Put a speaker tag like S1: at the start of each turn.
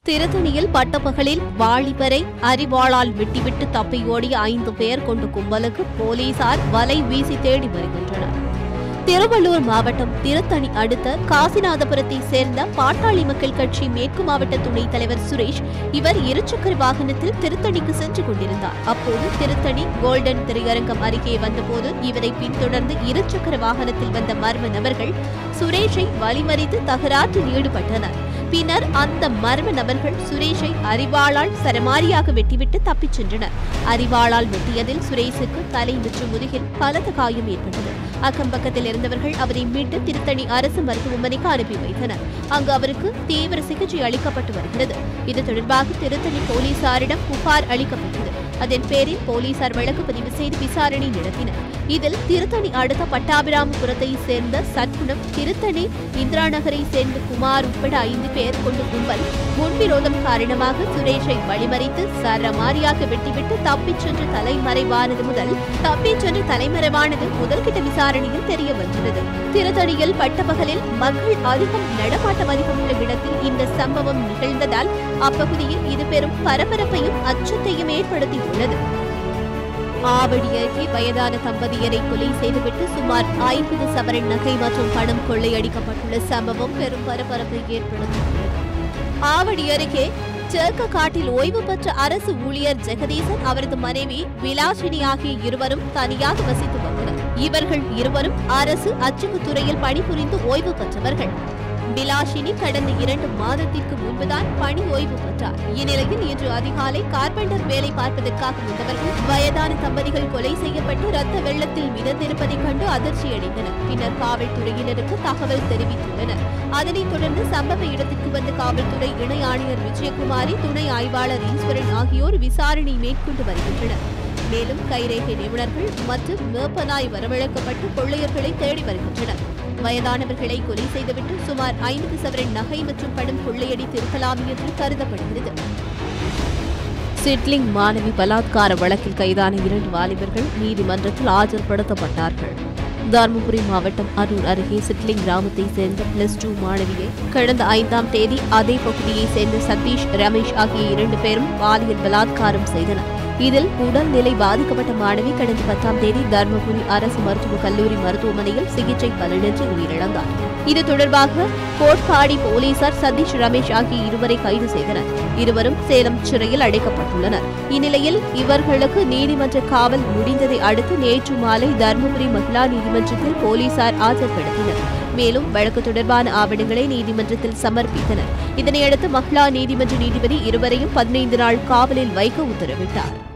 S1: திருத்தணியில் பட்டப்பகலில் வாலிபரை அரிவாளால் வெட்டிவிட்டு தப்பியோடிய ஐந்து பேர் கொண்ட கும்பலுக்கு போலீசார் வலை வீசி தேடி வருகின்றனர் திருவள்ளூர் மாவட்டம் திருத்தணி அடுத்த காசிநாதபுரத்தை சேர்ந்த பாட்டாளி மக்கள் கட்சி மேற்கு மாவட்ட துணைத் தலைவர் சுரேஷ் இவர் இருசக்கர வாகனத்தில் திருத்தணிக்கு சென்று கொண்டிருந்தார் அப்போது திருத்தணி கோல்டன் திரையரங்கம் அருகே வந்தபோது இவரை பின்தொடர்ந்து இருசக்கர வாகனத்தில் வந்த மர்ம நபர்கள் சுரேஷை வழிமறித்து தகராற்றில் ஈடுபட்டனர் பின்னர் அந்த மர்ம நபர்கள் சுரேஷை அரிவாளால் சரமாரியாக வெட்டிவிட்டு தப்பிச் சென்றனர் அரிவாளால் வெட்டியதில் சுரேஷுக்கு தலை மற்றும் முதுகில் பலத்த காயம் ஏற்பட்டது அக்கம் பக்கத்தில் இருந்தவர்கள் அவரை மீட்டு திருத்தணி அரசு மருத்துவமனைக்கு அனுப்பி வைத்தனர் அங்கு அவருக்கு தீவிர சிகிச்சை அளிக்கப்பட்டு வருகிறது இது தொடர்பாக திருத்தணி போலீசாரிடம் புகார் அளிக்கப்பட்டது அதன் பேரில் போலீசார் வழக்கு பதிவு செய்து விசாரணை நடத்தினர் இதில் திருத்தணி அடுத்த பட்டாபிராமபுரத்தை சேர்ந்த சத்குணம் திருத்தணி இந்திரா நகரை சேர்ந்த குமார் உட்பட ஐந்து பேர் கொண்ட கும்பல் முன்விரோதம் காரணமாக சுரேஷை வழிமறித்து சரமாரியாக வெட்டிவிட்டு தப்பிச் சென்று தலைமறைவானது முதல் தப்பிச் சென்று தலைமறைவானது முதல்கிட்ட விசாரணையில் தெரிய வந்துள்ளது திருத்தணியில் பட்டப்பகலில் மக்கள் அதிகம் நடமாட்டம் அதிகம் உள்ள இடத்தில் இந்த சம்பவம் நிகழ்ந்ததால் அப்பகுதியில் இது பெரும் பரபரப்பையும் அச்சத்தையும் ஏற்படுத்தியுள்ளது ஆவடி அருகே வயதான தம்பதியரை கொலை செய்துவிட்டு சுமார் ஐம்பது சவரன் நகை மற்றும் பணம் கொள்ளையடிக்கப்பட்டுள்ள சம்பவம் பெரும் பரபரப்பை ஏற்படுத்தியுள்ளது ஆவடி அருகே காட்டில் ஓய்வு பெற்ற அரசு ஊழியர் ஜெகதீசன் அவரது மனைவி விலாசினி ஆகிய இருவரும் தனியாக வசித்து வந்தனர் இவர்கள் இருவரும் அரசு அச்சுக்கு துறையில் பணிபுரிந்து ஓய்வு பெற்றவர்கள் பிலாஷினி கடந்த இரண்டு மாதத்திற்கு முன்புதான் பணி ஓய்வு பெற்றார் இந்நிலையில் இன்று அதிகாலை கார்பெண்டர் வேலை பார்ப்பதற்காக வந்தவர்கள் வயதான தம்பதிகள் கொலை செய்யப்பட்டு ரத்த வெள்ளத்தில் மிதந்திருப்பதைக் கண்டு அதிர்ச்சி அடைந்தனர் பின்னர் காவல்துறையினருக்கு தகவல் தெரிவித்துள்ளனர் அதனைத் தொடர்ந்து சம்பவ இடத்திற்கு வந்த காவல்துறை இணை ஆணையர் விஜயகுமாரி துணை ஆய்வாளர் ஈஸ்வரன் ஆகியோர் விசாரணை மேற்கொண்டு வருகின்றனர் மேலும் கைரேகை நிபுணர்கள் மற்றும் மேப்பனாய் வரவழைக்கப்பட்டு கொள்ளையர்களை தேடி வருகின்றனர் வயதானவர்களை கொலை செய்துவிட்டு சுமார் ஐம்பது சவரன் நகை மற்றும் பணம் கொள்ளையடித்திருக்கலாம் என்று கருதப்படுகிறது சிட்லிங் மாணவி பலாத்கார வழக்கில் கைதான இரண்டு வாலிபர்கள் நீதிமன்றத்தில் ஆஜர்படுத்தப்பட்டார்கள் தருமபுரி மாவட்டம் அரூர் அருகே சிட்லிங் கிராமத்தை சேர்ந்த பிளஸ் டூ மாணவியை கடந்த ஐந்தாம் தேதி அதே பகுதியை சேர்ந்த சதீஷ் ரமேஷ் ஆகிய இரண்டு பேரும் பாலியல் பலாத்காரம் செய்தனர் இதில் உடல்நிலை பாதிக்கப்பட்ட மாணவி கடந்த பத்தாம் தேதி தருமபுரி அரசு மருத்துவக் கல்லூரி மருத்துவமனையில் சிகிச்சை பலனின்றி உயிரிழந்தார் இது தொடர்பாக கோட்பாடி போலீசார் சதீஷ் ரமேஷ் ஆகிய இருவரை கைது செய்தனர் இருவரும் சேலம் சிறையில் அடைக்கப்பட்டுள்ளனர் இந்நிலையில் இவர்களுக்கு நீதிமன்ற காவல் முடிந்ததை அடுத்து நேற்று மாலை தருமபுரி மகிழா நீதிமன்றத்தில் போலீசார் ஆஜர்படுத்தினர் மேலும் வழக்கு தொடர்பான ஆவணங்களை நீதிமன்றத்தில் சமர்ப்பித்தனர் இதனையடுத்து மகிழா நீதிமன்ற நீதிபதி இருவரையும் பதினைந்து நாள் காவலில் வைக்க உத்தரவிட்டார்